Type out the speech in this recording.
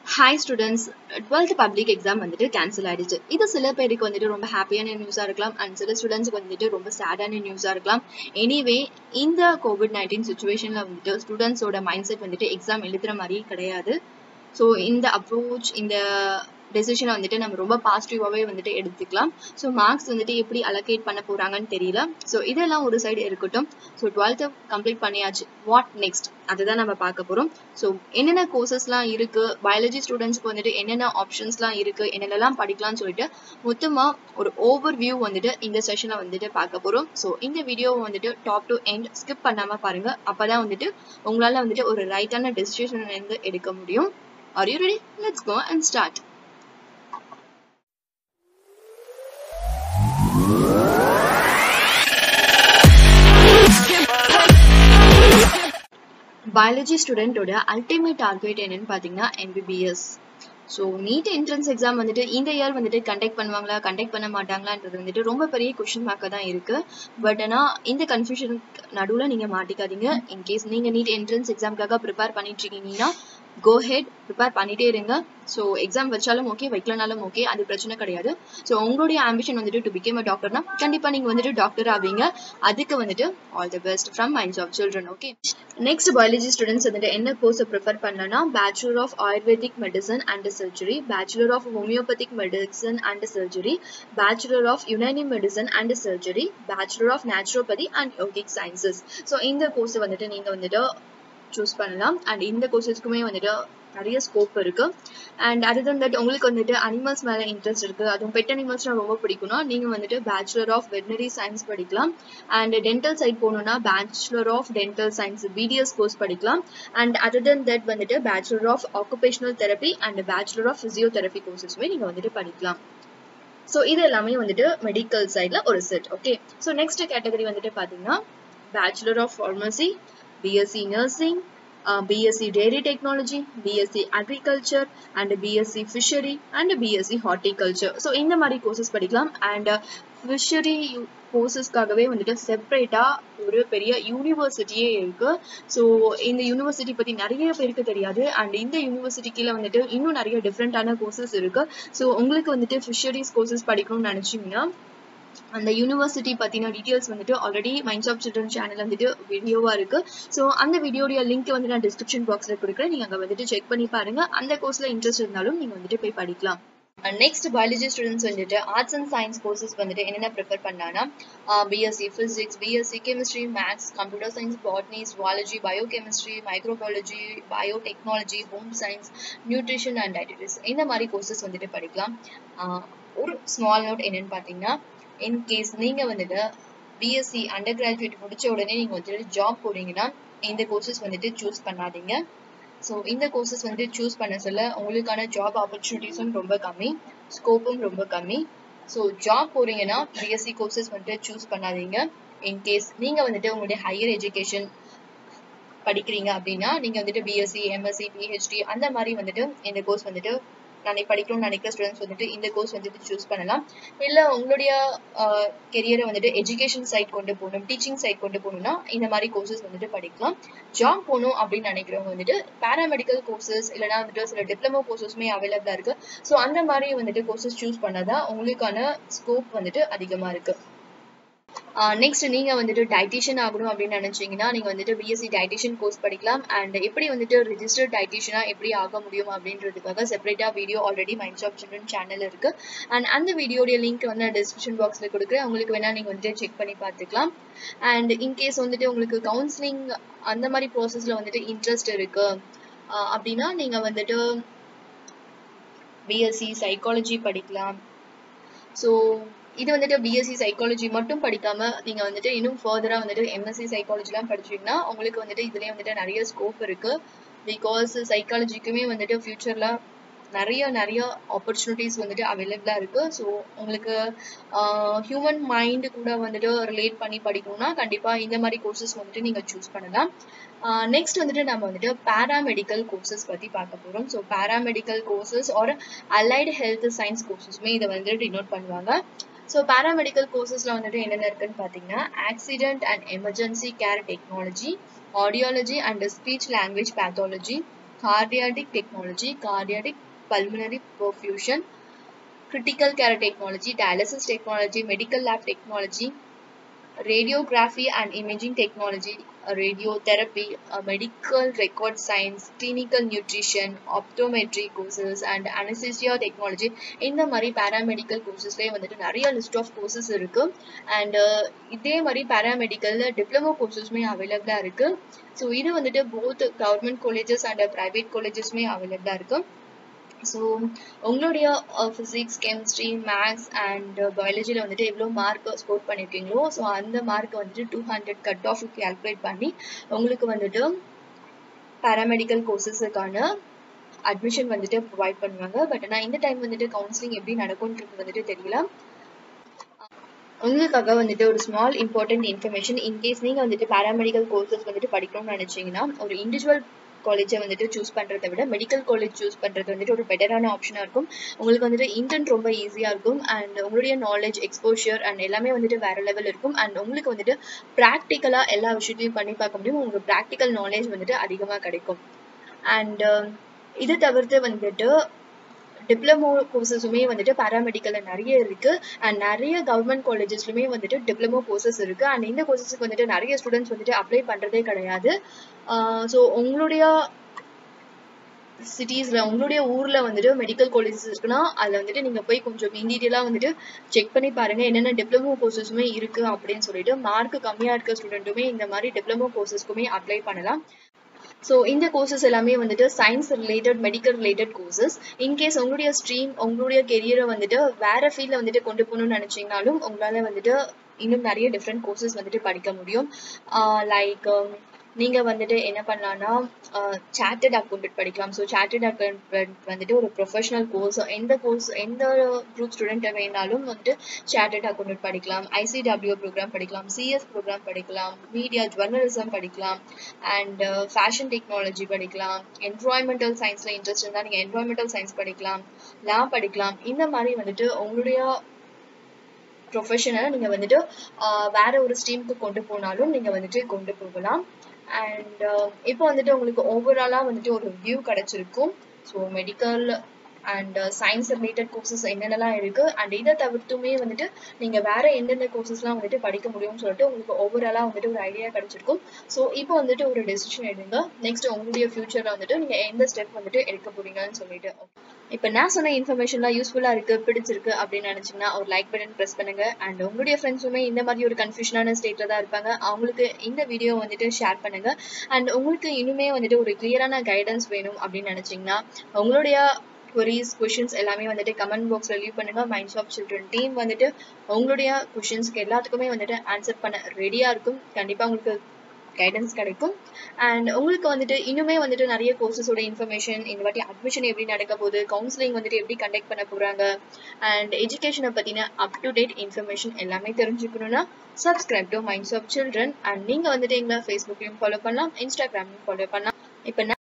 Hi students twelfth public exam வந்துட்டு cancel ஆயிடுச்சு இது சில பேருக்கு வந்துட்டு ரொம்ப ஹாப்பியான நியூஸாக இருக்கலாம் அண்ட் சில ஸ்டூடெண்ட்ஸ்க்கு வந்துட்டு ரொம்ப சேடான நியூஸாக இருக்கலாம் எனிவே இந்த கோவிட் நைன்டீன் சுச்சுவேஷனில் வந்துட்டு ஸ்டூடெண்ட்ஸோட மைண்ட் செட் வந்துட்டு எக்ஸாம் எழுதுற மாதிரி கிடையாது ஸோ இந்த அப்ரோச் இந்த டெசிஷனை வந்துட்டு நம்ம ரொம்ப பாசிட்டிவாகவே வந்துட்டு எடுத்துக்கலாம் ஸோ மார்க்ஸ் வந்துட்டு எப்படி அலோகேட் பண்ண போகிறாங்கன்னு தெரியல ஸோ இதெல்லாம் ஒரு சைடு இருக்கட்டும் ஸோ டுவெல்த்தை கம்ப்ளீட் பண்ணியாச்சு வாட் நெக்ஸ்ட் அதுதான் நம்ம பார்க்க போகிறோம் ஸோ என்னென்ன கோர்சஸ்லாம் இருக்குது பயாலஜி ஸ்டூடெண்ட்ஸ்க்கு வந்துட்டு என்னென்ன ஆப்ஷன்ஸ்லாம் இருக்குது என்னென்னலாம் படிக்கலாம்னு சொல்லிட்டு மொத்தமாக ஒரு ஓவர் வியூ வந்துட்டு இந்த செஷனை வந்துட்டு பார்க்க போகிறோம் ஸோ இந்த வீடியோவை வந்துட்டு டாப் டு எண்ட் ஸ்கிப் பண்ணாமல் பாருங்கள் அப்போ தான் வந்துட்டு உங்களால் வந்துட்டு ஒரு ரைட்டான டெசிஷன் வந்து எடுக்க முடியும் Are you ready? Let's go and start. Biology ஸ்டூடெண்டோட அல்டிமேட் டார்கெட் என்னன்னு பார்த்தீங்கன்னா MBBS so NEET entrance exam வந்துட்டு இந்த இயர் வந்துட்டு கண்டக்ட் பண்ணுவாங்களா கண்டக்ட் பண்ண மாட்டாங்களான்றது வந்துட்டு ரொம்ப பெரிய கொஷின் மார்க்காக தான் இருக்கு பட் ஆனால் இந்த கன்ஃபியூஷனுக்கு நடுவில் நீங்கள் மாட்டிக்காதீங்க இன்கேஸ் நீங்கள் நீட் என்ட்ரன்ஸ் எக்ஸாம்க்காக ப்ரிப்பேர் பண்ணிட்டு இருக்கீங்கன்னா கோ ஹெட் ப்ரிப்பேர் பண்ணிட்டே இருங்க ஸோ எக்ஸாம் வச்சாலும் ஓகே வைக்கலனாலும் ஓகே அது பிரச்சனை கிடையாது ஸோ உங்களுடைய ஆம்பிஷன் வந்துட்டு டு பிகேம் அ டாக்டர்னா கண்டிப்பாக நீங்கள் வந்துட்டு டாக்டர் ஆவீங்க அதுக்கு வந்துட்டு all the best from minds of children okay next biology students வந்துட்டு என்ன கோர்ஸை ப்ரிஃபர் பண்ணலன்னா bachelor of ayurvedic medicine and surgery bachelor of homeopathic medicine and surgery bachelor of unani medicine and surgery bachelor of naturopathy and yogic sciences so இந்த course வந்துட்டு நீங்கள் வந்துட்டு choose பண்ணலாம் and இந்த கோர்சஸ்க்குமே வந்துட்டு நிறைய ஸ்கோப் இருக்கு அண்ட் அதர் தன் தட் உங்களுக்கு வந்துட்டு அனிமல்ஸ் மேல இன்ட்ரெஸ்ட் இருக்கு அதுவும் பெட் அனிமல்ஸ்னா ரொம்ப பிடிக்கும்னா நீங்க வந்துட்டு பேச்சுலர் ஆஃப் வெட்டினரி சயின்ஸ் படிக்கலாம் அண்ட் டென்டல் சைட் போகணும்னா bachelor of dental science BDS course படிக்கலாம் அண்ட் அதர் தன் தட் வந்துட்டு bachelor of occupational therapy and bachelor of physiotherapy கோர்சஸ்மே நீங்க வந்துட்டு படிக்கலாம் ஸோ இது எல்லாமே வந்துட்டு மெடிக்கல் சைட்ல ஒரு set okay so next category வந்துட்டு பாத்தீங்கன்னா bachelor of pharmacy BSc Nursing, uh, BSc Dairy Technology, BSc Agriculture and BSc Fishery and BSc Horticulture. So இந்த மாதிரி கோர்சஸ் படிக்கலாம் அண்ட் ஃபிஷரி கோர்சஸ்க்காகவே வந்துட்டு செப்பரேட்டாக ஒரு பெரிய யூனிவர்சிட்டியே இருக்கு ஸோ இந்த யூனிவர்சிட்டி பற்றி நிறைய பேருக்கு தெரியாது அண்ட் இந்த யூனிவர்சிட்டி கீழே வந்துட்டு இன்னும் நிறைய டிஃப்ரெண்ட்டான கோர்சஸ் இருக்கு ஸோ உங்களுக்கு வந்துட்டு ஃபிஷரிஸ் கோர்சஸ் படிக்கணும்னு நினச்சிங்கன்னா அந்த யூனிவர்சிட்டி பற்றின டீட்டெயில்ஸ் வந்துட்டு already minds of children channel வந்துட்டு வீடியோவாக இருக்கு ஸோ அந்த வீடியோடைய லிங்க் வந்து நான் டிஸ்கிரிப்ஷன் பாக்ஸில் கொடுக்குறேன் நீங்கள் அங்கே வந்துட்டு செக் பண்ணி பாருங்க அந்த கோர்ஸில் இன்ட்ரெஸ்ட் இருந்தாலும் நீங்கள் வந்துட்டு போய் படிக்கலாம் நெக்ஸ்ட் பயாலஜி ஸ்டூடெண்ட்ஸ் வந்துட்டு ஆர்ட்ஸ் அண்ட் சயின்ஸ் கோர்சஸ் வந்துட்டு என்னென்ன ப்ரிஃபர் பண்ணானா BSc physics BSc chemistry maths computer science botany zoology bio chemistry microbiology bio technology home science nutrition and dietetics இந்த மாதிரி கோர்சஸ் வந்துட்டு படிக்கலாம் ஒரு ஸ்மால் நோட் என்னன்னு பார்த்தீங்கன்னா இன்கேஸ் நீங்க வந்துட்டு பிஎஸ்சி அண்டர் கிராஜுவேட் முடிச்ச உடனே நீங்க வந்துட்டு ஜாப் போறீங்கன்னா இந்த கோர்சஸ் வந்துட்டு சூஸ் பண்ணாதீங்க ஸோ இந்த கோர்சஸ் வந்துட்டு சூஸ் பண்ண சொல்ல உங்களுக்கான ஜாப் ஆப்பர்ச்சுனிட்டிஸும் ரொம்ப கம்மி ஸ்கோப்பும் ரொம்ப கம்மி ஸோ ஜாப் போறீங்கன்னா பிஎஸ்சி கோர்சஸ் வந்துட்டு சூஸ் பண்ணாதீங்க இன்கேஸ் நீங்க வந்துட்டு உங்களுடைய ஹையர் எஜுகேஷன் படிக்கிறீங்க அப்படின்னா நீங்க வந்துட்டு பிஎஸ்சி எம்எஸ்சி பிஹெச்டி அந்த மாதிரி வந்துட்டு இந்த கோர்ஸ் வந்துட்டு நான் படிக்கணும்னு நினைக்கிற ஸ்டூடெண்ட்ஸ் வந்துட்டு இந்த கோர்ஸ் வந்துட்டு சூஸ் பண்ணலாம் இல்லை உங்களுடைய கெரியரை வந்துட்டு எஜுகேஷன் சைட் கொண்டு போகணும் டீச்சிங் சைட் கொண்டு போகணும்னா இந்த மாதிரி கோர்சஸ் வந்துட்டு படிக்கலாம் ஜாப் போகணும் அப்படின்னு நினைக்கிறவங்க வந்துட்டு பேராமெடிக்கல் கோர்சஸ் இல்லைனா வந்துட்டு சில டிப்ளமோ கோர்சஸுமே அவைலபிளாக இருக்கு ஸோ அந்த மாதிரி வந்துட்டு கோர்சஸ் சூஸ் பண்ணாதான் உங்களுக்கான ஸ்கோப் வந்துட்டு அதிகமாக இருக்கு நெக்ஸ்ட் நீங்க வந்துட்டு டயட்டிஷியன் ஆகணும் அப்படின்னு நினைச்சீங்கன்னா நீங்க வந்துட்டு பிஎஸ்சி டயட்டிஷியன் கோர்ஸ் படிக்கலாம் அண்ட் எப்படி வந்துட்டு ரிஜிஸ்டர்ட் டயட்டிஷியனா எப்படி ஆக முடியும் அப்படின்றதுக்காக செப்பரேட்டா video already minds of children channel இருக்கு அண்ட் அந்த வீடியோடைய லிங்க் வந்து நான் டிஸ்கிரிப்ஷன் பாக்ஸ்ல கொடுக்குறேன் உங்களுக்கு வேணா நீங்க வந்துட்டு செக் பண்ணி பார்த்துக்கலாம் அண்ட் இன்கேஸ் வந்துட்டு உங்களுக்கு கவுன்சிலிங் அந்த மாதிரி ப்ராசஸ்ல வந்துட்டு இன்ட்ரெஸ்ட் இருக்கு அப்படின்னா நீங்க வந்துட்டு பிஎஸ்சி சைக்காலஜி படிக்கலாம் ஸோ இது வந்துட்டு பிஎஸ்சி சைக்காலஜி மட்டும் படிக்காம நீங்க வந்துட்டு இன்னும் ஃபர்தரா வந்துட்டு எம்எஸ்சி சைக்காலஜிலாம் படிச்சீங்கன்னா உங்களுக்கு வந்துட்டு இதுலயே வந்துட்டு நிறைய ஸ்கோப் இருக்கு பிகாஸ் சைக்காலஜிக்குமே வந்துட்டு ஃபியூச்சர்ல நிறைய நிறைய ஆப்பர்ச்சுனிட்டிஸ் வந்துட்டு அவைலபிளா இருக்கு ஸோ உங்களுக்கு ஹியூமன் மைண்டு கூட வந்துட்டு ரிலேட் பண்ணி படிக்கணும்னா கண்டிப்பா இந்த மாதிரி கோர்சஸ் வந்துட்டு நீங்க சூஸ் பண்ணலாம் நெக்ஸ்ட் வந்துட்டு நம்ம வந்துட்டு பேராமெடிக்கல் கோர்சஸ் பத்தி பார்க்க போறோம் so paramedical courses or allied health science கோர்சஸ்மே இதை வந்துட்டு டினோட் பண்ணுவாங்க ஸோ பேராமெடிக்கல் கோர்சஸ்ல வந்துட்டு என்னென்ன இருக்குன்னு பார்த்தீங்கன்னா accident and emergency care technology audiology and speech language pathology cardiac technology cardiac pulmonary perfusion critical care technology dialysis technology medical lab technology radiography and imaging technology radiotherapy uh, medical record science clinical nutrition optometry courses and anesthesia technology இந்த மாதிரி paramedical courses-லயே வந்துட்டு நிறைய list of courses இருக்கு and இதே மாதிரி paramedical diploma courses-மே available இருக்கு so இது வந்துட்டு both government colleges and private colleges-மே available இருக்கு ஸோ உங்களுடைய ஃபிசிக்ஸ் கெமிஸ்ட்ரி மேக்ஸ் அண்ட் பயாலஜியில் வந்துட்டு எவ்வளோ மார்க் ஸ்கோர் பண்ணியிருக்கீங்களோ ஸோ அந்த மார்க் வந்துட்டு two hundred cut off calculate பண்ணி உங்களுக்கு வந்துட்டு பேராமெடிக்கல் கோர்சஸுக்கான அட்மிஷன் வந்துட்டு ப்ரொவைட் பண்ணுவாங்க பட் ஆனால் இந்த டைம் வந்துட்டு கவுன்சிலிங் எப்படி நடக்கும்ன்றது வந்துட்டு தெரியல உங்களுக்காக வந்துட்டு ஒரு ஸ்மால் இம்பார்ட்டன்ட் இன்ஃபர்மேஷன் இன்கேஸ் நீங்கள் வந்துட்டு பேராமெடிக்கல் கோர்சஸ் வந்துட்டு படிக்கணும்னு நினச்சிங்கன்னா ஒரு இண்டிவிஜுவல் காலேஜை வந்துட்டு சூஸ் பண்ணுறதை விட மெடிக்கல் காலேஜ் சூஸ் பண்ணுறது வந்துட்டு ஒரு பெட்டரான ஆப்ஷனாக இருக்கும் உங்களுக்கு வந்துட்டு இன்டென்ட் ரொம்ப ஈஸியாக இருக்கும் அண்ட் உங்களுடைய நாலேஜ் எக்ஸ்போஷர் அண்ட் எல்லாமே வந்துட்டு வேற லெவல் இருக்கும் அண்ட் உங்களுக்கு வந்துட்டு ப்ராக்டிக்கலாக எல்லா விஷயத்தையும் பண்ணி பார்க்க முடியும் உங்களுக்கு ப்ராக்டிக்கல் நாலேஜ் வந்துட்டு அதிகமாக கிடைக்கும் அண்ட் இது தவிர்த்து வந்துட்டு டிப்ளமோ கோர்சஸுமே வந்துட்டு பேராமெடிக்கல்ல நிறைய இருக்கு அண்ட் நிறைய கவர்மெண்ட் காலேஜஸ்லுமே வந்துட்டு டிப்ளமோ கோர்சஸ் இருக்கு அண்ட் இந்த கோர்சஸ்க்கு வந்துட்டு நிறைய ஸ்டூடெண்ட்ஸ் வந்துட்டு அப்ளை பண்றதே கிடையாது ஸோ உங்களுடைய சிட்டிஸ்ல உங்களுடைய ஊர்ல வந்துட்டு மெடிக்கல் காலேஜஸ் இருக்குன்னா அதுல வந்துட்டு நீங்க போய் கொஞ்சம் இன்டீரியலா வந்துட்டு செக் பண்ணி பாருங்க என்னென்ன டிப்ளமோ கோர்சஸுமே இருக்கு அப்படின்னு சொல்லிட்டு மார்க் கம்மியா இருக்க ஸ்டூடெண்ட்டுமே இந்த மாதிரி டிப்ளமோ கோர்சஸ்க்குமே அப்ளை பண்ணலாம் ஸோ இந்த கோர்சஸ் எல்லாமே வந்துட்டு science related medical related courses in case உங்களுடைய ஸ்ட்ரீம் உங்களுடைய கெரியரை வந்துட்டு வேற ஃபீல்டில் வந்துட்டு கொண்டு போகணும்னு நினச்சிங்கனாலும் உங்களால் வந்துட்டு இன்னும் நிறைய டிஃப்ரெண்ட் கோர்சஸ் வந்துட்டு படிக்க முடியும் லைக் நீங்கள் வந்துட்டு என்ன பண்ணலாம்னா சார்ட்டட் அக்கௌண்டன்ட் படிக்கலாம் ஸோ சார்ட்டட் அக்கௌண்டன்ட் வந்துட்டு ஒரு ப்ரொஃபஷனல் கோர்ஸ் எந்த கோர்ஸ் எந்த குரூப் ஸ்டூடெண்ட் வேணாலும் வந்துட்டு சார்ட்டட் அக்கௌண்டன்ட் படிக்கலாம் ஐசிடபிள்யூ ப்ரோக்ராம் படிக்கலாம் சிஎஸ் ப்ரோக்ராம் படிக்கலாம் மீடியா ஜர்னலிசம் படிக்கலாம் அண்ட் ஃபேஷன் டெக்னாலஜி படிக்கலாம் என்வாயன்மெண்டல் சயின்ஸில் இன்ட்ரெஸ்ட் இருந்தால் நீங்கள் என்வாயன்மெண்டல் சயின்ஸ் படிக்கலாம் லா படிக்கலாம் இந்த மாதிரி வந்துட்டு உங்களுடைய ப்ரொஃபஷனை நீங்கள் வந்துட்டு வேற ஒரு ஸ்ட்ரீமுக்கு கொண்டு போனாலும் நீங்கள் வந்துட்டு கொண்டு போகலாம் அண்ட் இப்போ வந்துட்டு உங்களுக்கு ஓவராலாக வந்துட்டு ஒரு வியூ கிடைச்சிருக்கும் so medical and science related courses என்னென்னலாம் இருக்கு அண்ட் இதை தவிர்த்துமே வந்துட்டு நீங்க வேற எந்தெந்த கோர்சஸ்லாம் வந்துட்டு படிக்க முடியும்னு சொல்லிட்டு உங்களுக்கு ஓவராலா வந்துட்டு ஒரு ஐடியா கிடைச்சிருக்கும் ஸோ இப்போ வந்துட்டு ஒரு டெசிஷன் எடுங்க நெக்ஸ்ட் உங்களுடைய ஃபியூச்சர்ல வந்துட்டு நீங்க எந்த ஸ்டெப் வந்துட்டு எடுக்க போறீங்கன்னு சொல்லிட்டு இப்போ நான் சொன்ன இன்ஃபர்மேஷன்லாம் யூஸ்ஃபுல்லா இருக்கு பிடிச்சிருக்கு அப்படின்னு நினைச்சீங்கன்னா ஒரு லைக் பட்டன் ப்ரெஸ் பண்ணுங்க அண்ட் உங்களுடைய ஃப்ரெண்ட்ஸுமே இந்த மாதிரி ஒரு கன்ஃபியூஷனான ஸ்டேட்ல தான் இருப்பாங்க அவங்களுக்கு இந்த வீடியோ வந்துட்டு ஷேர் பண்ணுங்க அண்ட் உங்களுக்கு இன்னுமே வந்துட்டு ஒரு கிளியரான கைடன்ஸ் வேணும் அப்படின்னு நினைச்சீங்கன்னா உங்களுடைய queries கொஷின்ஸ் எல்லாமே வந்துட்டு கமெண்ட் பாக்ஸ்ல லீவ் பண்ணுங்க மைண்ட்ஸ் ஆஃப் சில்ட்ரன் டீம் வந்துட்டு உங்களுடைய கொஷின்ஸ்க்கு எல்லாத்துக்குமே வந்துட்டு ஆன்சர் பண்ண ரெடியா இருக்கும் கண்டிப்பா உங்களுக்கு கைடன்ஸ் கிடைக்கும் அண்ட் உங்களுக்கு வந்துட்டு இன்னுமே வந்துட்டு நிறைய கோர்சஸோட இன்ஃபர்மேஷன் இந்த வாட்டி அட்மிஷன் எப்படி நடக்க போகுது கவுன்சிலிங் வந்துட்டு எப்படி கண்டக்ட் பண்ண போறாங்க அண்ட் எஜுகேஷனை பத்தின அப் டு டேட் இன்ஃபர்மேஷன் எல்லாமே தெரிஞ்சுக்கணும்னா subscribe to minds of children and நீங்க வந்துட்டு எங்களை ஃபேஸ்புக்லயும் ஃபாலோ பண்ணலாம் இன்ஸ்டாகிராம்லயும் ஃபாலோ பண்ணலாம் இப்போ